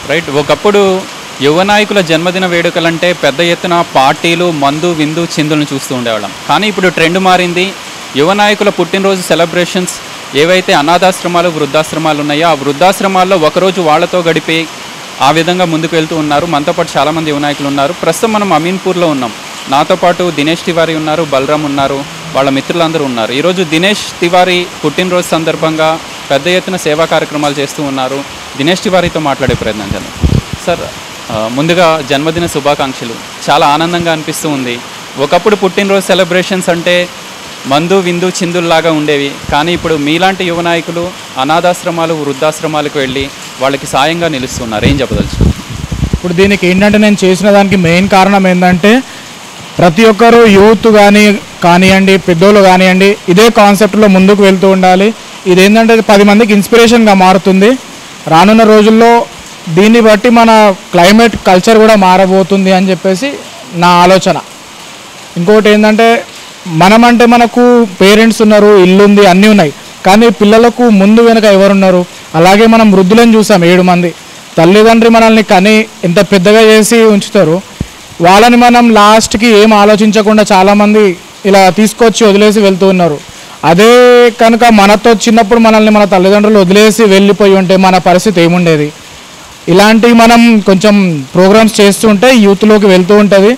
right ఒకప్పుడు యువ నాయకుల జన్మదిన వేడుకలంటే పెద్ద ఎత్తున పార్టీలు మందు విందు చిందులను చూస్తూ ఉండేవాళ్ళం కానీ ఇప్పుడు ట్రెండ్ మారింది యువ నాయకుల పుట్టినరోజు సెలబ్రేషన్స్ ఏవైతే అనాథాశ్రమాలు వృద్ధాశ్రమాలు ఉన్నాయో ఆ వృద్ధాశ్రమాల్లో ఒకరోజు వాళ్ళతో గడిపి ఆ విధంగా ముందుకు వెళ్తూ ఉన్నారు మనతో పాటు చాలామంది యువ నాయకులు ఉన్నారు ప్రస్తుతం మనం అమీన్పూర్లో ఉన్నాం నాతో పాటు దినేష్ తివారీ ఉన్నారు బలరాం ఉన్నారు వాళ్ళ మిత్రులందరూ ఉన్నారు ఈరోజు దినేష్ తివారీ పుట్టినరోజు సందర్భంగా పెద్ద ఎత్తున సేవా కార్యక్రమాలు చేస్తూ ఉన్నారు దినేష్ తివారీతో మాట్లాడే ప్రయత్నం చేద్దాం సార్ ఆ, ముందుగా జన్మదిన శుభాకాంక్షలు చాలా ఆనందంగా అనిపిస్తూ ఉంది ఒకప్పుడు పుట్టినరోజు సెలబ్రేషన్స్ అంటే మందు విందు చిందుల్లాగా ఉండేవి కానీ ఇప్పుడు మీలాంటి యువ నాయకులు అనాథాశ్రమాలు వృద్ధాశ్రమాలకు వెళ్ళి వాళ్ళకి సాయంగా నిలుస్తున్నారు ఏం చెప్పదలుచు ఇప్పుడు దీనికి ఏంటంటే నేను చేసిన దానికి మెయిన్ కారణం ఏంటంటే ప్రతి ఒక్కరు యూత్ కానీ కానివ్వండి పెద్దోళ్ళు కానివ్వండి ఇదే కాన్సెప్ట్లో ముందుకు వెళ్తూ ఉండాలి ఇది ఏంటంటే పది మందికి ఇన్స్పిరేషన్గా మారుతుంది రానున్న రోజుల్లో దీన్ని బట్టి మన క్లైమేట్ కల్చర్ కూడా మారబోతుంది అని చెప్పేసి నా ఆలోచన ఇంకోటి ఏంటంటే మనమంటే మనకు పేరెంట్స్ ఉన్నారు ఇల్లు ఉంది అన్నీ ఉన్నాయి కానీ పిల్లలకు ముందు వెనుక ఎవరున్నారు అలాగే మనం వృద్ధులను చూసాం ఏడు మంది తల్లిదండ్రి మనల్ని కని ఎంత పెద్దగా చేసి ఉంచుతారు వాళ్ళని మనం లాస్ట్కి ఏం ఆలోచించకుండా చాలామంది ఇలా తీసుకొచ్చి వదిలేసి వెళ్తూ ఉన్నారు అదే కనుక మనతో చిన్నప్పుడు మనల్ని మన తల్లిదండ్రులు వదిలేసి వెళ్ళిపోయి ఉంటే మన పరిస్థితి ఏముండేది ఇలాంటివి మనం కొంచెం ప్రోగ్రామ్స్ చేస్తుంటే యూత్లోకి వెళ్తూ ఉంటుంది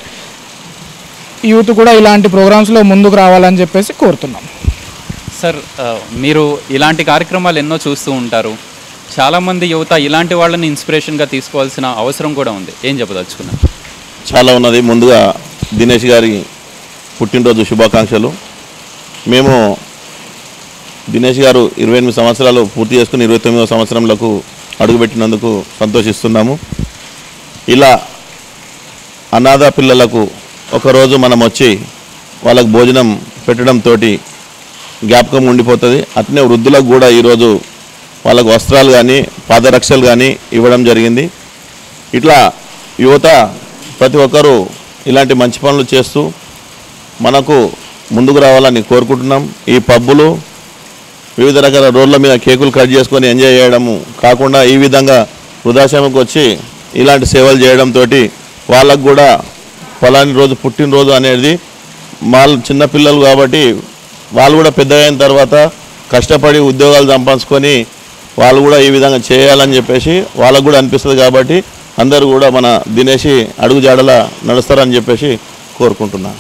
యూత్ కూడా ఇలాంటి ప్రోగ్రామ్స్లో ముందుకు రావాలని చెప్పేసి కోరుతున్నాం సార్ ఆ, మీరు ఇలాంటి కార్యక్రమాలు ఎన్నో చూస్తూ ఉంటారు చాలామంది యువత ఇలాంటి వాళ్ళని ఇన్స్పిరేషన్గా తీసుకోవాల్సిన అవసరం కూడా ఉంది ఏం చెప్పదలుచుకున్నారు చాలా ఉన్నది ముందుగా దినేష్ గారి పుట్టినరోజు శుభాకాంక్షలు మేము దినేష్ గారు ఇరవై ఎనిమిది సంవత్సరాలు పూర్తి చేసుకుని ఇరవై తొమ్మిదవ సంవత్సరంలోకి అడుగుపెట్టినందుకు సంతోషిస్తున్నాము ఇలా అనాథ పిల్లలకు ఒకరోజు మనం వచ్చి వాళ్ళకు భోజనం పెట్టడంతో జ్ఞాపకం ఉండిపోతుంది అట్నే వృద్ధులకు కూడా ఈరోజు వాళ్ళకు వస్త్రాలు కానీ పాదరక్షలు కానీ ఇవ్వడం జరిగింది ఇట్లా యువత ప్రతి ఒక్కరూ ఇలాంటి మంచి పనులు చేస్తూ మనకు ముందుకు రావాలని కోరుకుంటున్నాం ఈ పబ్బులు వివిధ రకాల రోడ్ల మీద కేకులు కట్ చేసుకొని ఎంజాయ్ చేయడము కాకుండా ఈ విధంగా వృద్ధాశ్రమంకి వచ్చి ఇలాంటి సేవలు చేయడంతో వాళ్ళకు కూడా ఫలాని రోజు పుట్టినరోజు అనేది వాళ్ళు చిన్నపిల్లలు కాబట్టి వాళ్ళు కూడా పెద్ద అయిన తర్వాత కష్టపడి ఉద్యోగాలు సంపాదించుకొని వాళ్ళు కూడా ఈ విధంగా చేయాలని చెప్పేసి వాళ్ళకు కూడా అనిపిస్తుంది కాబట్టి అందరూ కూడా మన దినేషి అడుగుజాడల నడుస్తారని చెప్పేసి కోరుకుంటున్నాను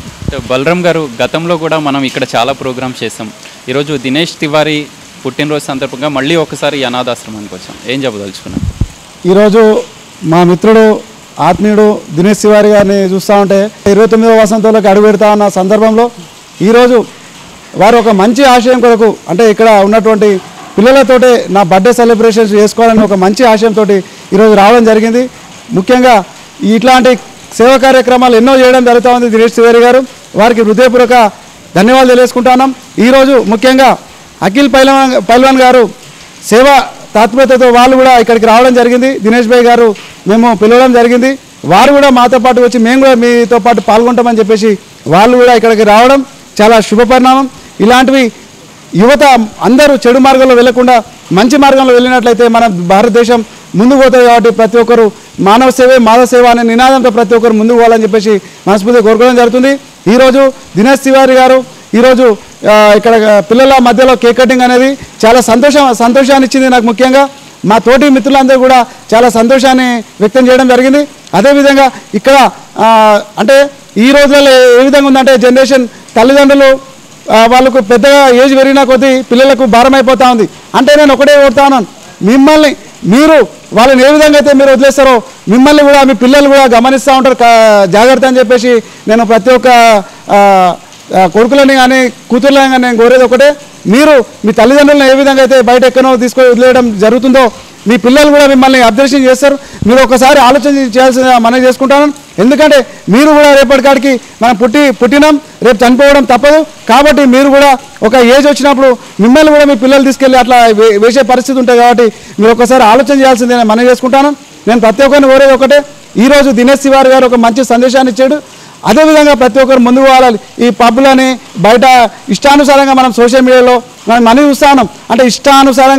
బలరాం గారు గతంలో కూడా మనం ఇక్కడ చాలా ప్రోగ్రామ్స్ చేసాం ఈరోజు దినేష్ తివారీ పుట్టినరోజు సందర్భంగా మళ్ళీ ఒకసారి ఈ అనాథాశ్రమానికి వచ్చాం ఏం చెప్పదలుచుకున్నాం ఈరోజు మా మిత్రుడు ఆత్మీయుడు దినేష్ తివారి గారిని చూస్తూ ఉంటే ఇరవై తొమ్మిదవ వసంతంలోకి అడుగు పెడతా ఉన్న సందర్భంలో ఈరోజు వారు ఒక మంచి ఆశయం కొరకు అంటే ఇక్కడ ఉన్నటువంటి పిల్లలతోటే నా బర్త్డే సెలబ్రేషన్స్ చేసుకోవాలని ఒక మంచి ఆశయంతో ఈరోజు రావడం జరిగింది ముఖ్యంగా ఇట్లాంటి సేవా కార్యక్రమాలు ఎన్నో చేయడం జరుగుతూ ఉంది దినేష్ తివారి గారు వారికి హృదయపూర్వక ధన్యవాదాలు తెలియజేసుకుంటున్నాం ఈరోజు ముఖ్యంగా అఖిల్ పైల్వాన్ పైల్వాన్ గారు సేవా తాత్పర్యతతో వాళ్ళు కూడా ఇక్కడికి రావడం జరిగింది దినేష్ భాయ్ గారు మేము పిలవడం జరిగింది వారు కూడా మాతో పాటు వచ్చి మేము కూడా మీతో పాటు పాల్గొంటామని చెప్పేసి వాళ్ళు కూడా ఇక్కడికి రావడం చాలా శుభపరిణామం ఇలాంటివి యువత అందరూ చెడు మార్గంలో వెళ్లకుండా మంచి మార్గంలో వెళ్ళినట్లయితే మన భారతదేశం ముందుకు పోతుంది కాబట్టి ప్రతి ఒక్కరు మానవ సేవే మానవ సేవ అనే నినాదంతో ప్రతి ఒక్కరు ముందుకు పోవాలని చెప్పేసి మనస్ఫూర్తిగా కోరుకోవడం జరుగుతుంది ఈరోజు దినేష్ తివారి గారు ఈరోజు ఆ, ఇక్కడ పిల్లల మధ్యలో కేక్ కటింగ్ అనేది చాలా సంతోషం సంతోషాన్ని ఇచ్చింది నాకు ముఖ్యంగా మా తోటి మిత్రులందరూ కూడా చాలా సంతోషాన్ని వ్యక్తం చేయడం జరిగింది అదేవిధంగా ఇక్కడ ఆ, అంటే ఈ రోజులలో ఏ విధంగా ఉందంటే జనరేషన్ తల్లిదండ్రులు ఆ, వాళ్ళకు పెద్దగా ఏజ్ పెరిగిన కొద్దీ పిల్లలకు భారం అయిపోతా ఉంది అంటే నేను ఒకటే కోరుతా ఉన్నాను మిమ్మల్ని మీరు వాళ్ళని ఏ విధంగా అయితే మీరు వదిలేస్తారో మిమ్మల్ని కూడా మీ పిల్లలు కూడా గమనిస్తూ ఉంటారు కా- జాగ్రత్త అని చెప్పేసి నేను ప్రతి ఒక్క ఆ, ఆ, కొడుకులని కానీ కూతుర్లని కానీ నేను కోరేది ఒకటే మీరు మీ తల్లిదండ్రులను ఏ విధంగా అయితే బయట ఎక్కడో తీసుకొని వదిలేయడం జరుగుతుందో మీ పిల్లలు కూడా మిమ్మల్ని అబ్జర్వేషన్ చేస్తారు మీరు ఒకసారి ఆలోచన చేయాల్సిన మనం చేసుకుంటాను ఎందుకంటే మీరు కూడా రేపటికాడికి మనం పుట్టి పుట్టినాం రేపు చనిపోవడం తప్పదు కాబట్టి మీరు కూడా ఒక ఏజ్ వచ్చినప్పుడు మిమ్మల్ని కూడా మీ పిల్లలు తీసుకెళ్ళి అట్లా వే- వేసే పరిస్థితి ఉంటుంది కాబట్టి మీరు ఒకసారి ఆలోచన చేయాల్సిందే నేను మనం చేసుకుంటాను నేను ప్రతి ఒక్కరిని కోరేది ఒకటే ఈరోజు దినేష్ తివారి గారు ఒక మంచి సందేశాన్ని ఇచ్చాడు అదేవిధంగా ప్రతి ఒక్కరు ముందుకు పోవాలి ఈ పబ్బులని బయట ఇష్టానుసారంగా మనం సోషల్ మీడియాలో మనం మనీ చూస్తా ఉన్నాం అంటే ఇష్టానుసారంగా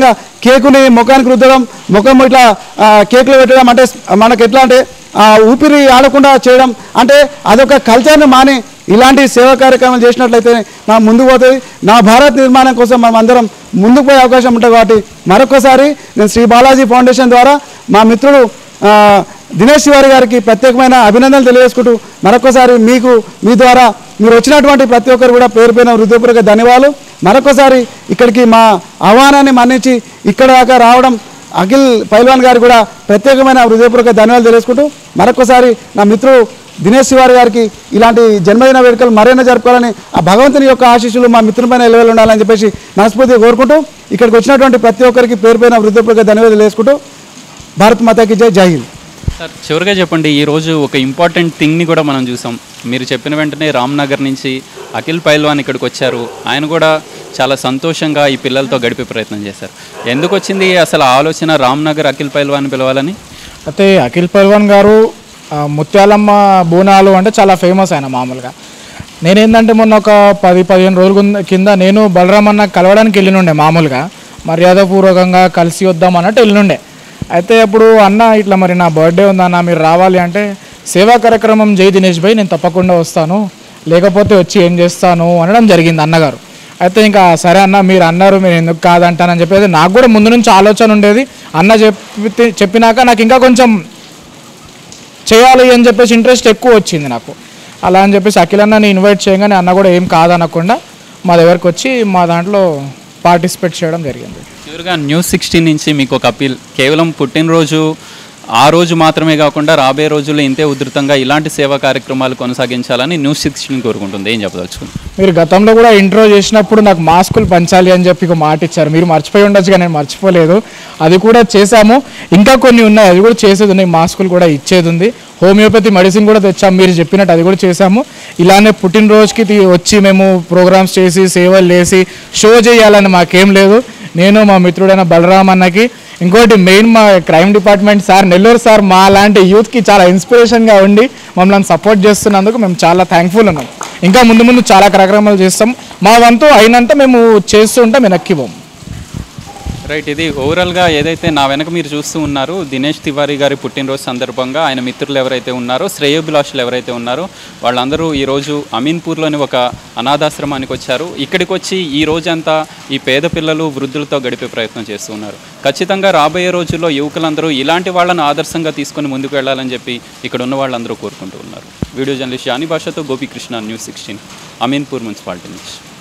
కేకుని ముఖానికి రుద్దడం ముఖం ఇట్లా ఆ, కేకులు పెట్టడం అంటే మనకి ఎట్లా అంటే ఆ, ఊపిరి ఆడకుండా చేయడం అంటే అదొక కల్చర్ని మాని ఇలాంటి సేవా కార్యక్రమాలు చేసినట్లయితే నా ముందుకు పోతుంది నా భారత్ నిర్మాణం కోసం మనం అందరం ముందుకు పోయే అవకాశం ఉంటుంది కాబట్టి మరొకసారి నేను శ్రీ బాలాజీ ఫౌండేషన్ ద్వారా మా మిత్రుడు ఆ, దినేష్ శివారి గారికి ప్రత్యేకమైన అభినందనలు తెలియజేసుకుంటూ మరొకసారి మీకు మీ ద్వారా మీరు వచ్చినటువంటి ప్రతి ఒక్కరు కూడా పేరు పైన హృదయపూర్వక ధన్యవాదాలు మరొకసారి ఇక్కడికి మా ఆహ్వానాన్ని మన్నించి ఇక్కడ దాకా రావడం అఖిల్ పైల్వాన్ గారికి కూడా ప్రత్యేకమైన హృదయపూర్వక ధన్యవాదాలు తెలియజేసుకుంటూ మరొకసారి నా మిత్రుడు దినేష్ శివారి గారికి ఇలాంటి జన్మదిన వేడుకలు మరైనా జరుపుకోవాలని ఆ భగవంతుని యొక్క ఆశీస్సులు మా మిత్రులపైన ఎలవేలు ఉండాలని చెప్పేసి మనస్ఫూర్తిగా కోరుకుంటూ ఇక్కడికి వచ్చినటువంటి ప్రతి ఒక్కరికి పేరు పైన హృదయపూర్వక ధన్యవాదాలు తెలియజేసుకుంటూ భారత్ మాతాకి జై జై హింద్ సార్ చివరిగా చెప్పండి ఈరోజు ఒక ఇంపార్టెంట్ థింగ్ని కూడా మనం చూసాం మీరు చెప్పిన వెంటనే రామ్నగర్ నుంచి అఖిల్ పైల్వాన్ ఇక్కడికి వచ్చారు ఆయన కూడా చాలా సంతోషంగా ఈ పిల్లలతో గడిపే ప్రయత్నం చేశారు ఎందుకు వచ్చింది అసలు ఆ ఆలోచన రామ్నగర్ అఖిల్ పైల్వాన్ పిలవాలని అయితే అఖిల్ పల్వాన్ గారు ఆ, ముత్యాలమ్మ బోనాలు అంటే చాలా ఫేమస్ ఆయన మామూలుగా నేనేందంటే మొన్న ఒక పది పదిహేను రోజుల కింద- కింద నేను బలరామ్ అన్న కలవడానికి వెళ్ళినుండే మామూలుగా మర్యాదపూర్వకంగా కలిసి వద్దాం అన్నట్టు వెళ్ళినుండే అయితే అప్పుడు అన్న ఇట్లా మరి నా బర్త్డే ఉందన్న మీరు రావాలి అంటే సేవా కార్యక్రమం జై దినేష్ భాయ్ నేను తప్పకుండా వస్తాను లేకపోతే వచ్చి ఏం చేస్తాను అనడం జరిగింది అన్నగారు అయితే ఇంకా సరే అన్న మీరు అన్నారు మీరు ఎందుకు కాదంటానని చెప్పేది నాకు కూడా ముందు నుంచి ఆలోచన ఉండేది అన్న చెప్పి చెప్పినాక నాకు ఇంకా కొంచెం చేయాలి అని చెప్పేసి ఇంట్రెస్ట్ ఎక్కువ వచ్చింది నాకు అలా అని చెప్పేసి అఖిల్ అన్నని ఇన్వైట్ చేయగానే అన్న కూడా ఏం కాదనకుండా మా దగ్గరకు వచ్చి మా దాంట్లో పార్టిసిపేట్ చేయడం జరిగింది చివరిగా న్యూస్ సిక్స్టీన్ నుంచి మీకు ఒక అప్పీల్ కేవలం పుట్టినరోజు ఆ రోజు మాత్రమే కాకుండా రాబోయే రోజుల్లో ఇంతే ఉధృతంగా ఇలాంటి సేవా కార్యక్రమాలు కొనసాగించాలని న్యూస్ సిక్స్టీన్ కోరుకుంటుంది ఏం చెప్పదలుచుకుంది మీరు గతంలో కూడా ఇంట్రో చేసినప్పుడు నాకు మాస్కులు పంచాలి అని చెప్పి ఒక మాట ఇచ్చారు మీరు మర్చిపోయి ఉండొచ్చు కానీ నేను మర్చిపోలేదు అది కూడా చేశాము ఇంకా కొన్ని ఉన్నాయి అది కూడా చేసేది ఉన్నాయి మాస్కులు కూడా ఇచ్చేది ఉంది హోమియోపతి మెడిసిన్ కూడా తెచ్చాము మీరు చెప్పినట్టు అది కూడా చేశాము ఇలానే పుట్టినరోజుకి తీ- వచ్చి మేము ప్రోగ్రామ్స్ చేసి సేవలు చేసి షో చేయాలని మాకేం లేదు నేను మా మిత్రుడైన బలరామ్ అన్నకి ఇంకోటి మెయిన్ మా crime department sir Nellore sir మా లాంటి యూత్కి చాలా ఇన్స్పిరేషన్గా ఉండి మమ్మల్ని సపోర్ట్ చేస్తున్నందుకు మేము చాలా థ్యాంక్ఫుల్ ఉన్నాం ఇంకా ముందు ముందు చాలా కార్యక్రమాలు చేస్తాం మా వంతు అయినంత మేము చేస్తూ ఉంటాం వెనక్కి పోం రైట్ ఇది ఓవరాల్గా ఏదైతే నా వెనక మీరు చూస్తూ ఉన్నారో దినేష్ తివారీ గారి పుట్టినరోజు సందర్భంగా ఆయన మిత్రులు ఎవరైతే ఉన్నారో శ్రేయోభిలాషులు ఎవరైతే ఉన్నారో వాళ్ళందరూ ఈరోజు అమీన్పూర్లోని ఒక అనాథాశ్రమానికి వచ్చారు ఇక్కడికి వచ్చి ఈ రోజంతా ఈ పేద పిల్లలు వృద్ధులతో గడిపే ప్రయత్నం చేస్తూ ఉన్నారు ఖచ్చితంగా రాబోయే రోజుల్లో యువకులందరూ ఇలాంటి వాళ్ళను ఆదర్శంగా తీసుకొని ముందుకు వెళ్ళాలని చెప్పి ఇక్కడ ఉన్న వాళ్ళందరూ కోరుకుంటూ ఉన్నారు వీడియో జర్నలిస్ట్ జానీ భాషతో Gopikrishna news sixteen Ameenpur municipality నుంచి